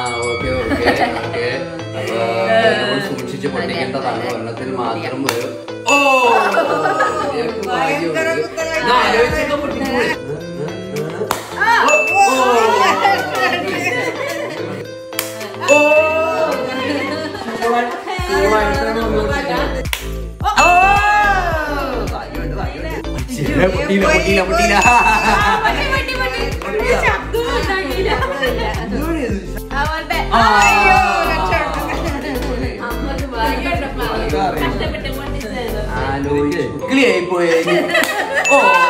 Okay okay okay അപ്പൊ നമ്മൾ സൂക്ഷിച്ച് പൊട്ടിക്കേണ്ടതാണ് ഒരെണ്ണത്തിൽ മാത്രം ഒരു ഓ ശരിയാക്കും ഭാഗ്യമുണ്ട്. ഇത് ആലോചിച്ചൊക്കെ പൊട്ടിപ്പോയി. ഓ! കൂളായിട്ടാണ് വന്നത്. ഓ! ഭാഗ്യമുണ്ട്, ഭാഗ്യമുണ്ട്. ശരിയാ, പൊട്ടിയില്ല, പൊട്ടിയില്ല, പൊട്ടിയില്ല. ആ. ആലോചിച്ച് ക്ലിയായി പോയി ഓ